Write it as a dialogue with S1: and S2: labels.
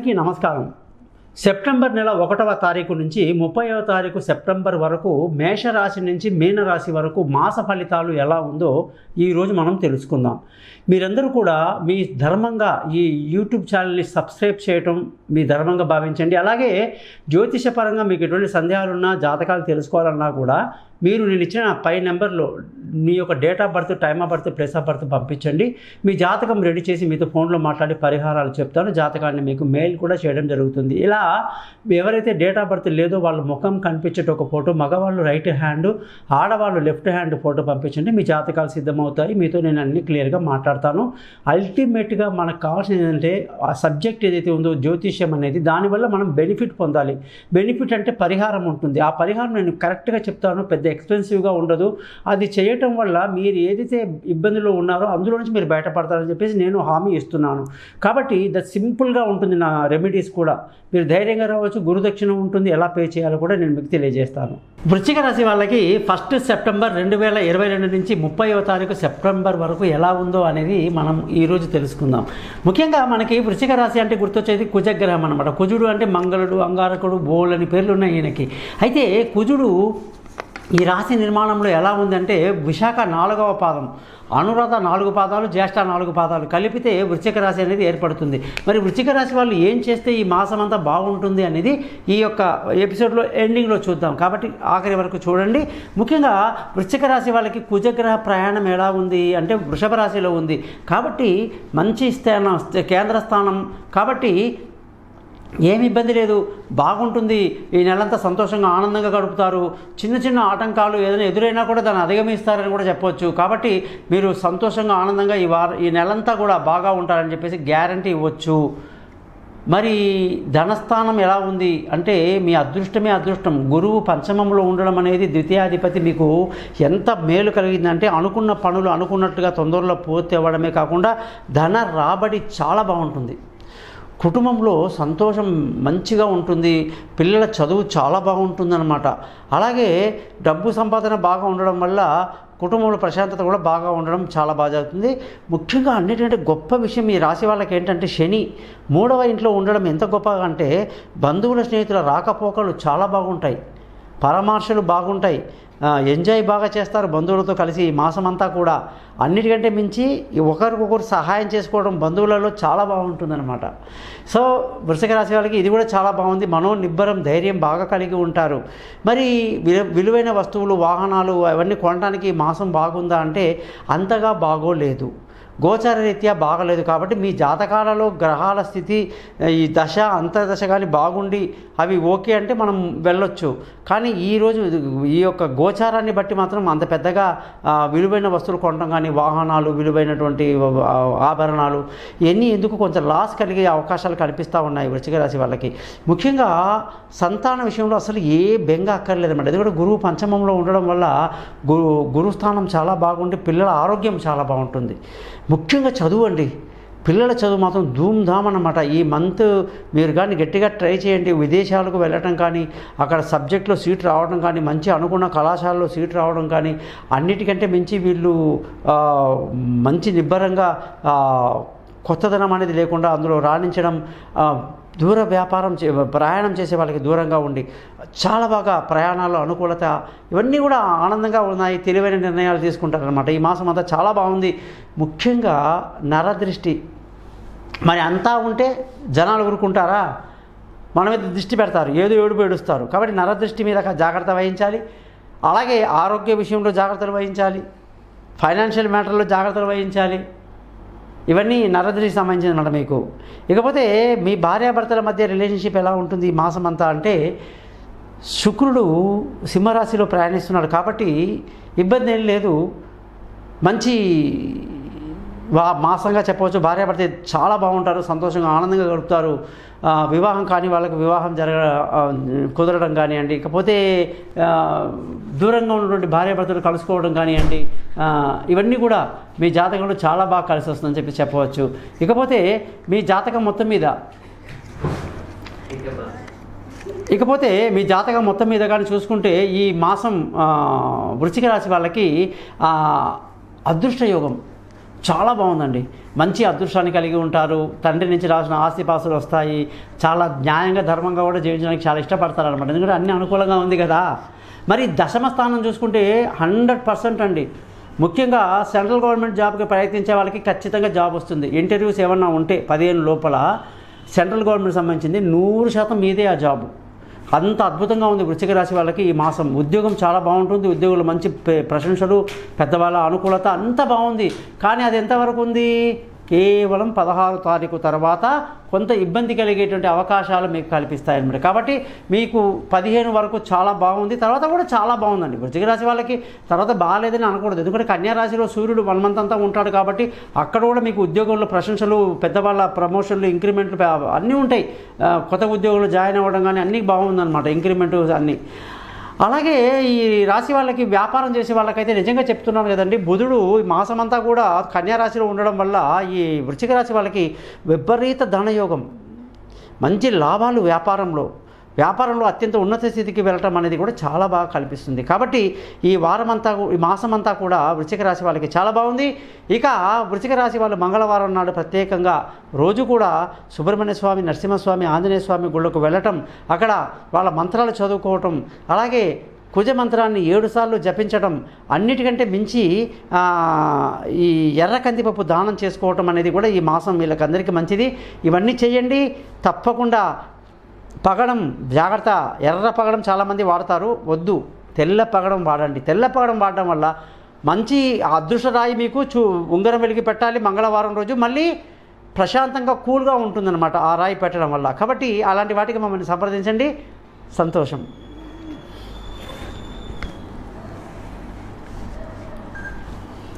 S1: అందరికీ నమస్కారం సెప్టెంబర్ నెల ఒకటవ తారీఖు నుంచి ముప్పైవ తారీఖు సెప్టెంబర్ వరకు మేషరాశి నుంచి మీనరాశి వరకు మాస ఫలితాలు ఎలా ఉందో ఈరోజు మనం తెలుసుకుందాం మీరందరూ కూడా మీ ధర్మంగా ఈ యూట్యూబ్ ఛానల్ని సబ్స్క్రైబ్ చేయటం మీ ధర్మంగా భావించండి అలాగే జ్యోతిషపరంగా మీకు ఎటువంటి సందేహాలున్నా జాతకాలు తెలుసుకోవాలన్నా కూడా మీరు నేను ఇచ్చిన పై నెంబర్లో మీ యొక్క date of birth time of birth place of birth పంపించండి మీ జాతకం రెడీ చేసి మీతో ఫోన్లో మాట్లాడి పరిహారాలు చెప్తాను జాతకాన్ని మీకు మెయిల్ కూడా చేయడం జరుగుతుంది ఇలా ఎవరైతే డేట్ ఆఫ్ బర్త్ లేదో వాళ్ళ ముఖం కనిపించేట ఒక ఫోటో మగవాళ్ళు రైట్ హ్యాండ్ ఆడవాళ్ళు లెఫ్ట్ హ్యాండ్ ఫోటో పంపించండి మీ జాతకాలు సిద్ధమవుతాయి మీతో నేను అన్ని క్లియర్గా మాట్లాడతాను అల్టిమేట్గా మనకు కావాల్సింది ఏంటంటే ఆ సబ్జెక్ట్ ఏదైతే ఉందో జ్యోతిష్యం అనేది దానివల్ల మనం బెనిఫిట్ పొందాలి బెనిఫిట్ అంటే పరిహారం ఉంటుంది ఆ పరిహారం నేను కరెక్ట్గా చెప్తాను పెద్ద ఎక్స్పెన్సివ్గా ఉండదు అది చేయటం వల్ల మీరు ఏదైతే ఇబ్బందులు ఉన్నారో అందులో నుంచి మీరు బయటపడతారని చెప్పేసి నేను హామీ ఇస్తున్నాను కాబట్టి ద సింపుల్గా ఉంటుంది నా రెమెడీస్ కూడా మీరు ధైర్యంగా రావచ్చు గురుదక్షిణ ఉంటుంది ఎలా పే చేయాలో కూడా నేను మీకు తెలియజేస్తాను వృశ్చిక రాశి వాళ్ళకి ఫస్ట్ సెప్టెంబర్ రెండు వేల ఇరవై రెండు నుంచి ముప్పైవ తారీఖు సెప్టెంబర్ వరకు ఎలా ఉందో అనేది మనం ఈరోజు తెలుసుకుందాం ముఖ్యంగా మనకి వృశ్చిక రాశి అంటే గుర్తొచ్చేది కుజగ్రహం అనమాట కుజుడు అంటే మంగళుడు అంగారకుడు బోల్ అని పేర్లు ఉన్నాయి ఈయనకి అయితే కుజుడు ఈ రాశి నిర్మాణంలో ఎలా ఉందంటే విశాఖ నాలుగవ పాదం అనురాధ నాలుగు పాదాలు జ్యేష్ఠ నాలుగు పాదాలు కలిపితే వృశ్చిక రాశి అనేది ఏర్పడుతుంది మరి వృశ్చిక రాశి వాళ్ళు ఏం చేస్తే ఈ మాసం అంతా బాగుంటుంది అనేది ఈ యొక్క ఎపిసోడ్లో ఎండింగ్లో చూద్దాం కాబట్టి ఆఖరి వరకు చూడండి ముఖ్యంగా వృశ్చిక రాశి వాళ్ళకి కుజగ్రహ ప్రయాణం ఎలా ఉంది అంటే వృషభ రాశిలో ఉంది కాబట్టి మంచి స్థానం కేంద్ర స్థానం కాబట్టి ఏమి ఇబ్బంది లేదు బాగుంటుంది ఈ నెలంతా సంతోషంగా ఆనందంగా గడుపుతారు చిన్న చిన్న ఆటంకాలు ఏదైనా ఎదురైనా కూడా దాన్ని అధిగమిస్తారని కూడా చెప్పవచ్చు కాబట్టి మీరు సంతోషంగా ఆనందంగా ఈ వార ఈ నెలంతా కూడా బాగా ఉంటారని చెప్పేసి గ్యారంటీ ఇవ్వచ్చు మరి ధనస్థానం ఎలా ఉంది అంటే మీ అదృష్టమే అదృష్టం గురువు పంచమంలో ఉండడం అనేది ద్వితీయాధిపతి మీకు ఎంత మేలు కలిగిందంటే అనుకున్న పనులు అనుకున్నట్టుగా తొందరలో పూర్తి అవ్వడమే కాకుండా ధన రాబడి చాలా బాగుంటుంది కుటుంబంలో సంతోషం మంచిగా ఉంటుంది పిల్లల చదువు చాలా బాగుంటుందన్నమాట అలాగే డబ్బు సంపాదన బాగా ఉండడం వల్ల కుటుంబంలో ప్రశాంతత కూడా బాగా ఉండడం చాలా బాగా జరుగుతుంది ముఖ్యంగా అన్నిటికంటే గొప్ప విషయం ఈ రాశి వాళ్ళకి ఏంటంటే శని మూడవ ఇంట్లో ఉండడం ఎంత గొప్పగా అంటే బంధువుల స్నేహితుల రాకపోకలు చాలా బాగుంటాయి పరామర్శలు బాగుంటాయి ఎంజాయ్ బాగా చేస్తారు బంధువులతో కలిసి ఈ మాసం అంతా కూడా అన్నిటికంటే మించి ఒకరికొకరు సహాయం చేసుకోవడం బంధువులలో చాలా బాగుంటుందన్నమాట సో వృషిక రాశి వాళ్ళకి ఇది కూడా చాలా బాగుంది మనో నిబ్బరం ధైర్యం బాగా కలిగి ఉంటారు మరి విలువైన వస్తువులు వాహనాలు అవన్నీ కొనడానికి మాసం బాగుందా అంటే అంతగా బాగోలేదు గోచార రీత్యా బాగలేదు కాబట్టి మీ జాతకాలలో గ్రహాల స్థితి ఈ దశ అంతర్దశ కానీ బాగుండి అవి ఓకే అంటే మనం వెళ్ళొచ్చు కానీ ఈరోజు ఈ యొక్క గోచారాన్ని బట్టి మాత్రం అంత పెద్దగా విలువైన వస్తువులు కొనడం కానీ వాహనాలు విలువైనటువంటి ఆభరణాలు ఇవన్నీ ఎందుకు కొంచెం లాస్ కలిగే అవకాశాలు కనిపిస్తూ ఉన్నాయి వృశ్చిక రాశి వాళ్ళకి ముఖ్యంగా సంతాన విషయంలో అసలు ఏ బెంగ అక్కర్లేదన్నమాట ఇది కూడా గురువు పంచమంలో ఉండడం వల్ల గురు గురుస్థానం చాలా బాగుండి పిల్లల ఆరోగ్యం చాలా బాగుంటుంది ముఖ్యంగా చదువు అండి పిల్లల చదువు మాత్రం ధూమ్ ధామ్ అన్నమాట ఈ మంత్ మీరు కానీ గట్టిగా ట్రై చేయండి విదేశాలకు వెళ్ళటం కానీ అక్కడ సబ్జెక్ట్లో సీట్ రావడం కానీ మంచి అనుకున్న కళాశాలలో సీట్ రావడం కానీ అన్నిటికంటే మించి వీళ్ళు మంచి నిబ్బరంగా కొత్తదనం అనేది లేకుండా అందులో రాణించడం దూర వ్యాపారం చే ప్రయాణం చేసే వాళ్ళకి దూరంగా ఉండి చాలా బాగా ప్రయాణాల్లో అనుకూలత ఇవన్నీ కూడా ఆనందంగా ఉన్నాయి తెలివైన నిర్ణయాలు తీసుకుంటారనమాట ఈ మాసం అంతా చాలా బాగుంది ముఖ్యంగా నరదృష్టి మరి అంతా ఉంటే జనాలు ఊరుకుంటారా మన మీద దృష్టి పెడతారు ఏదో ఏడుపు ఏడుస్తారు కాబట్టి నరదృష్టి మీద జాగ్రత్త వహించాలి అలాగే ఆరోగ్య విషయంలో జాగ్రత్తలు వహించాలి ఫైనాన్షియల్ మ్యాటర్లో జాగ్రత్తలు వహించాలి ఇవన్నీ నరదృష్టికి సంబంధించిన మీకు ఇకపోతే మీ భార్యాభర్తల మధ్య రిలేషన్షిప్ ఎలా ఉంటుంది ఈ మాసం అంతా అంటే శుక్రుడు సింహరాశిలో ప్రయాణిస్తున్నాడు కాబట్టి ఇబ్బంది ఏం లేదు మంచి వా మాసంగా చెప్పవచ్చు భార్యాభర్త చాలా బాగుంటారు సంతోషంగా ఆనందంగా గడుపుతారు వివాహం కాని వాళ్ళకి వివాహం జరగ కుదరడం కానివ్వండి ఇకపోతే దూరంగా ఉన్నటువంటి భార్యాభర్తలు కలుసుకోవడం కానివ్వండి ఇవన్నీ కూడా మీ జాతకంలో చాలా బాగా కలిసి వస్తుందని చెప్పి చెప్పవచ్చు ఇకపోతే మీ జాతకం మొత్తం మీద ఇకపోతే మీ జాతకం మొత్తం మీద కానీ చూసుకుంటే ఈ మాసం వృశ్చిక రాశి వాళ్ళకి అదృష్ట యోగం చాలా బాగుందండి మంచి అదృష్టాన్ని కలిగి ఉంటారు తండ్రి నుంచి రాసిన ఆస్తిపాస్తులు వస్తాయి చాలా న్యాయంగా ధర్మంగా కూడా జీవించడానికి చాలా ఇష్టపడతారు అనమాట ఎందుకంటే అన్ని అనుకూలంగా ఉంది కదా మరి దశమ స్థానం చూసుకుంటే హండ్రెడ్ పర్సెంట్ అండి ముఖ్యంగా సెంట్రల్ గవర్నమెంట్ జాబ్కి ప్రయత్నించే వాళ్ళకి ఖచ్చితంగా జాబ్ వస్తుంది ఇంటర్వ్యూస్ ఏమన్నా ఉంటే పదిహేను లోపల సెంట్రల్ గవర్నమెంట్ సంబంధించింది నూరు శాతం మీదే ఆ జాబ్ అంత అద్భుతంగా ఉంది వృశ్చిక రాశి వాళ్ళకి ఈ మాసం ఉద్యోగం చాలా బాగుంటుంది ఉద్యోగులు మంచి పె- ప్రశంసలు పెద్దవాళ్ళ అనుకూలత అంత బాగుంది కానీ అది ఎంతవరకు ఉంది కేవలం పదహారు తారీఖు తర్వాత కొంత ఇబ్బంది కలిగేటువంటి అవకాశాలు మీకు కల్పిస్తాయన్నమాట కాబట్టి మీకు పదిహేను వరకు చాలా బాగుంది తర్వాత కూడా చాలా బాగుందండి వృశ్చిక రాశి వాళ్ళకి తర్వాత బాగాలేదని అనకూడదు ఎందుకంటే కన్యా రాశిలో సూర్యుడు వన్ మంత్ అంతా ఉంటాడు కాబట్టి అక్కడ కూడా మీకు ఉద్యోగంలో ప్రశంసలు పెద్దవాళ్ళ ప్రమోషన్లు ఇంక్రిమెంట్లు ప- అన్నీ ఉంటాయి ఆ, కొత్త ఉద్యోగులు జాయిన్ అవ్వడం కానీ అన్నీ బాగుందన్నమాట ఇంక్రిమెంట్ అన్నీ అలాగే ఈ రాశి వాళ్ళకి వ్యాపారం చేసే వాళ్ళకైతే నిజంగా చెప్తున్నాను కదండి బుధుడు ఈ మాసమంతా కూడా కన్యా రాశిలో ఉండడం వల్ల ఈ వృశ్చిక రాశి వాళ్ళకి విపరీత ధనయోగం మంచి లాభాలు వ్యాపారంలో వ్యాపారంలో అత్యంత ఉన్నత స్థితికి వెళ్ళటం అనేది కూడా చాలా బాగా కల్పిస్తుంది కాబట్టి ఈ వారమంతా కూ- ఈ మాసమంతా కూడా వృశ్చిక రాశి వాళ్ళకి చాలా బాగుంది ఇక వృశ్చిక రాశి వాళ్ళు మంగళవారం నాడు ప్రత్యేకంగా రోజు కూడా సుబ్రహ్మణ్య స్వామి నరసింహస్వామి ఆంజనేయ స్వామి గుళ్ళకు వెళ్ళటం అక్కడ వాళ్ళ మంత్రాలు చదువుకోవటం అలాగే కుజ మంత్రాన్ని ఏడుసార్లు జపించడం అన్నిటికంటే మించి ఆ, ఈ ఎర్ర కందిపప్పు దానం చేసుకోవటం అనేది కూడా ఈ మాసం వీళ్ళకందరికీ మంచిది ఇవన్నీ చేయండి తప్పకుండా పగడం జాగ్రత్త ఎర్ర పగడం చాలామంది వాడతారు వద్దు తెల్ల పగడం వాడండి తెల్ల పగడం వాడడం వల్ల మంచి అదృష్ట రాయి మీకు చూ ఉంగరం వెలిగి పెట్టాలి మంగళవారం రోజు మళ్ళీ ప్రశాంతంగా కూల్గా ఉంటుందన్నమాట ఆ రాయి పెట్టడం వల్ల కాబట్టి అలాంటి వాటికి మమ్మల్ని సంప్రదించండి సంతోషం